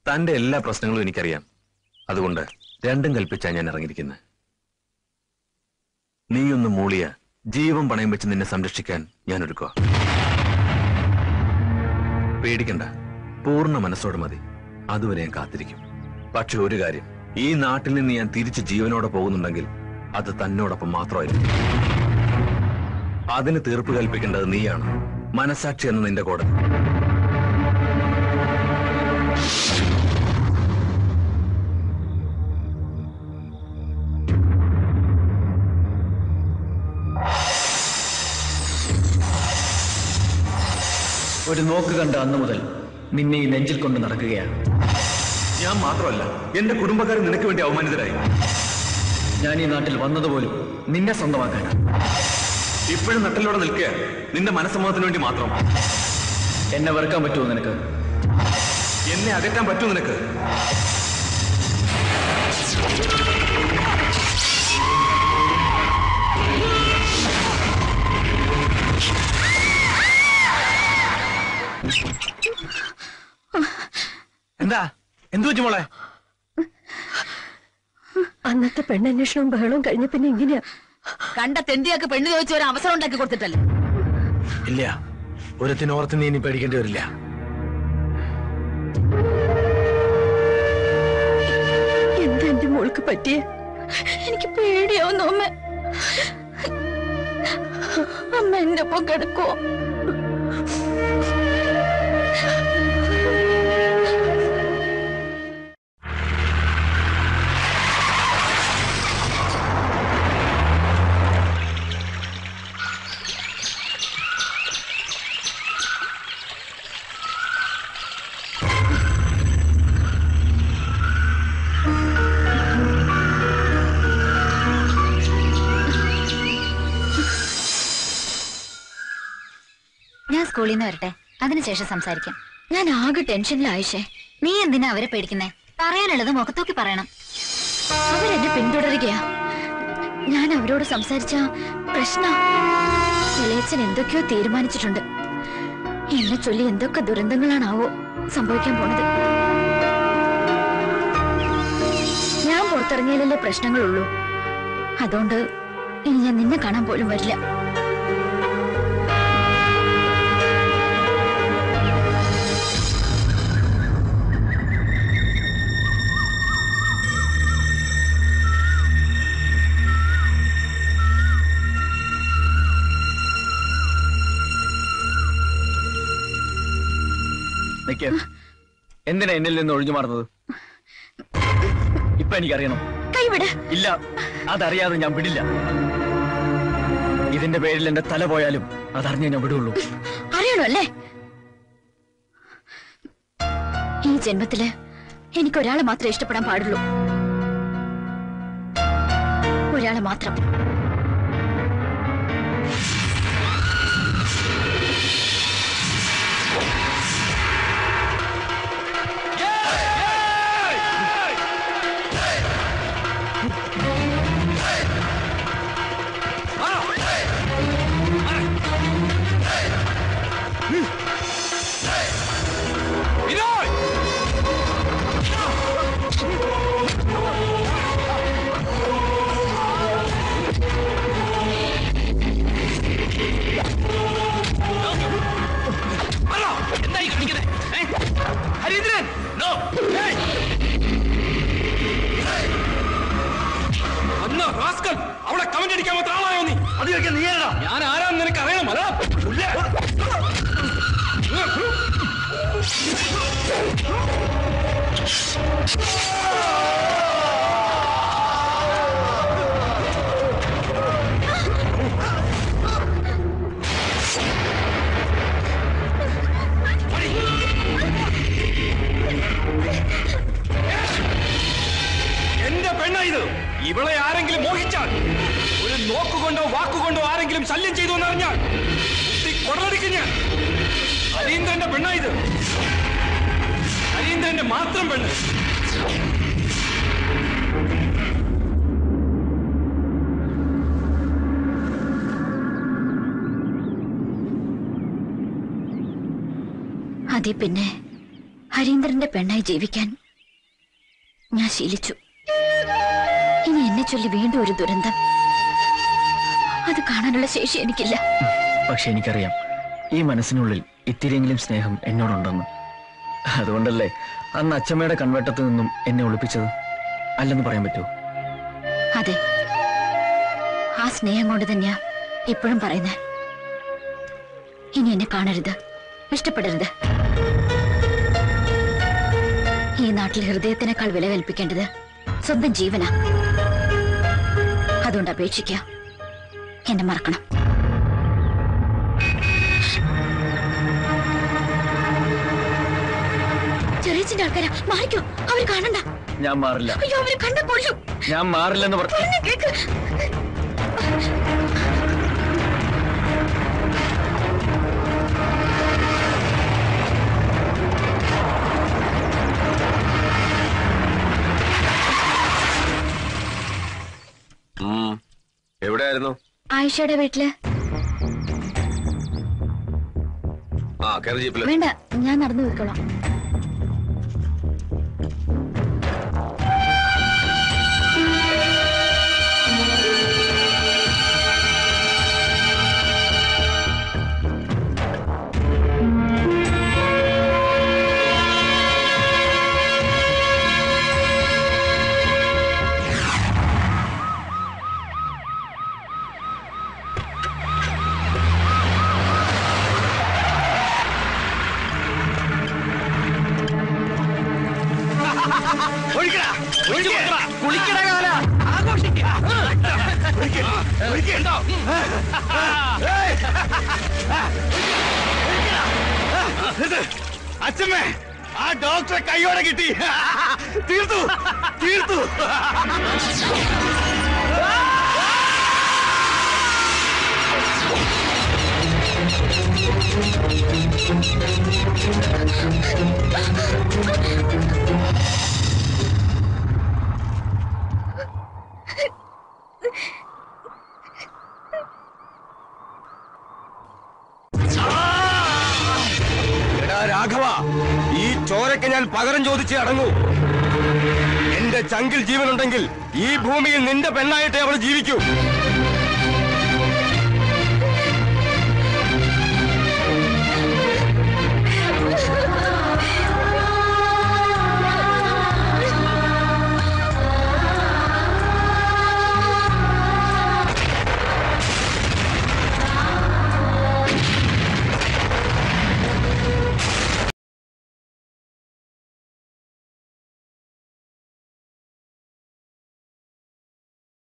തന്റെ എല്ലാ പ്രശ്നങ്ങളും എനിക്കറിയാം അതുകൊണ്ട് രണ്ടും കൽപ്പിച്ചാ ഞാൻ ഇറങ്ങിയിരിക്കുന്നത് നീയൊന്ന് മൂളിയ ജീവൻ പണയം വെച്ച് നിന്നെ സംരക്ഷിക്കാൻ ഞാൻ ഒരുക്കുക പേടിക്കണ്ട പൂർണ്ണ മനസ്സോടെ മതി അതുവരെ ഞാൻ കാത്തിരിക്കും പക്ഷെ ഒരു കാര്യം ഈ നാട്ടിൽ നിന്ന് ഞാൻ തിരിച്ച് ജീവനോടെ പോകുന്നുണ്ടെങ്കിൽ അത് തന്നോടൊപ്പം മാത്രമായിരിക്കും അതിന് തീർപ്പ് കൽപ്പിക്കേണ്ടത് നീയാണ് മനസാക്ഷി എന്ന നിന്റെ കോടതി ഒരു നോക്ക് കണ്ട അന്നു മുതൽ നിന്നെ ഈ നെഞ്ചിൽ കൊണ്ട് നടക്കുകയാണ് ഞാൻ മാത്രമല്ല എന്റെ കുടുംബക്കാർ നിനക്ക് വേണ്ടി അവമാനിതരായി ഞാൻ ഈ നാട്ടിൽ വന്നതുപോലും നിന്നെ സ്വന്തമാക്കാനാണ് ഇപ്പോഴും നട്ടലോടെ നിൽക്കുക നിന്റെ മനസ്സമ്മതത്തിന് വേണ്ടി മാത്രം എന്നെ വെറുക്കാൻ പറ്റുമോ നിനക്ക് എന്നെ അകറ്റാൻ പറ്റൂ നിനക്ക് എന്താ എന്തു വെച്ചു മോളെ അന്നത്തെ പെണ്ണന്വേഷണവും ബഹളവും കഴിഞ്ഞ പിന്നെ ഇങ്ങനെയാ കണ്ട തെണ്ടിയൊക്കെ പെണ്ണ് ചോദിച്ച ഒരു അവസരം ഉണ്ടാക്കി കൊടുത്തിട്ടല്ലേ ഇല്ല ഒരുത്തിനോർത്ത് നീ ഇനി പേടിക്കേണ്ടി വരില്ല എന്താ എന്റെ മോൾക്ക് പറ്റിയേ എനിക്ക് പേടിയാവുന്നു അമ്മ അമ്മ എന്റെ ഒപ്പം കിടക്കുവോ ഞാൻ സ്കൂളിൽ നിന്ന് വരട്ടെ അതിനുശേഷം സംസാരിക്കാം ഞാൻ ആകെ ടെൻഷനിലായിഷേ നീ എന്തിനാ അവരെ പേടിക്കുന്നേ പറയാനുള്ളത് മുഖത്തോക്കി പറയണം അവരെന്നെ പിന്തുടരുകയാ ഞാൻ അവരോട് സംസാരിച്ച പ്രശ്ന ഇളയച്ചൻ എന്തൊക്കെയോ തീരുമാനിച്ചിട്ടുണ്ട് എന്നെ ചൊല്ലി എന്തൊക്കെ ദുരന്തങ്ങളാണാവോ സംഭവിക്കാൻ പോണത് ഞാൻ പുറത്തിറങ്ങിയാലല്ലേ പ്രശ്നങ്ങളുള്ളൂ അതുകൊണ്ട് ഇനി ഞാൻ നിന്നെ കാണാൻ പോലും വരില്ല നിക്ക് എന്തിനാ എന്നിൽ നിന്ന് ഒഴിഞ്ഞു മാറുന്നത് ഇപ്പൊ എനിക്കറിയണം കൈവിട് ഇല്ല അതറിയാതെ ഞാൻ വിടില്ല ഇതിന്റെ പേരിൽ എന്റെ തല പോയാലും അതറിഞ്ഞേ ഞാൻ വിടുള്ളൂ അറിയണോ അല്ലേ ഈ ജന്മത്തില് എനിക്ക് ഒരാളെ മാത്രമേ ഇഷ്ടപ്പെടാൻ പാടുള്ളൂ ഒരാളെ മാത്രം എന്തായി കാണിക്കുന്നേ ഹരീന്ദ്രൻ നോ അന്ന് റാസ്കൽ അവളെ കമന്റ് അടിക്കാൻ മാത്രം ആളായോ നീ അത് ചോദിക്കാൻ നീ ആരാ ഞാൻ ആരാന്ന് നിനക്ക് അറിയണം അതാ എന്റെ പെണ്ണ ഇത് ഇവളെ ആരെങ്കിലും മോഹിച്ചാൽ ഒരു നോക്കുകൊണ്ടോ വാക്കുകൊണ്ടോ ആരെങ്കിലും ശല്യം ചെയ്തു എന്നറിഞ്ഞാൽ കുത്തി കൊടലടിക്കും ഞാൻ ഹരീന്ദ്രന്റെ പെണ്ണ ഇത് ഹരീന്ദ്രന്റെ മാത്രം പെണ്ണ് അതെ പിന്നെ ഹരീന്ദ്രന്റെ പെണ്ണായി ജീവിക്കാൻ ഞാൻ ശീലിച്ചു ഇനി എന്നെ ചൊല്ലി വീണ്ടും ഒരു ദുരന്തം അത് കാണാനുള്ള ശേഷി എനിക്കില്ല പക്ഷെ എനിക്കറിയാം ഈ മനസ്സിനുള്ളിൽ ഇത്തിരിയെങ്കിലും സ്നേഹം എന്നോടുണ്ടെന്ന് അതുകൊണ്ടല്ലേ അന്ന് അച്ഛമ്മയുടെ കൺവെട്ടത്തു നിന്നും എന്നെ ഒളിപ്പിച്ചത് അല്ലെന്ന് പറയാൻ പറ്റുമോ അതെ ആ സ്നേഹം കൊണ്ട് തന്നെയാ ഇപ്പോഴും പറയുന്നത് ഇനി എന്നെ കാണരുത് ഇഷ്ടപ്പെടരുത് ഈ നാട്ടിൽ ഹൃദയത്തിനേക്കാൾ വില കൽപ്പിക്കേണ്ടത് സ്വന്തം ജീവനാ അതുകൊണ്ട് അപേക്ഷിക്കുക എന്നെ മറക്കണം ചെറിയച്ചിന്റെ ആൾക്കാരാ മാറിക്കോ അവര് കാണണ്ട ഞാൻ മാറില്ല അയ്യോ അവര് കണ്ട കൊല്ലും ഞാൻ മാറില്ലെന്ന് പറഞ്ഞു പറഞ്ഞ കേക്ക് എവിടെയായിരുന്നു ആയിഷയുടെ വീട്ടില് ആ കയറി ജീപ്പില് വേണ്ട ഞാൻ നടന്നു പോയിക്കോളാം ഒഴിക്കടാ, ഒഴിക്ക്. കുളിക്കടാ കാല. ആഘോഷിക്ക. ഒഴിക്ക്, ഒഴിക്ക്. ഏയ്. ഇത്, അച്ഛമ്മേ ആ ഡോക്ടറെ കൈയോടെ കിട്ടി തീർത്തു തീർത്തു എടാ രാഘവ ഈ ചോരയ്ക്ക് ഞാൻ പകരം ചോദിച്ച് അടങ്ങൂ എന്റെ ചങ്കിൽ ജീവനുണ്ടെങ്കിൽ ഈ ഭൂമിയിൽ നിന്റെ പെണ്ണായിട്ടേ അവൾ ജീവിക്കൂ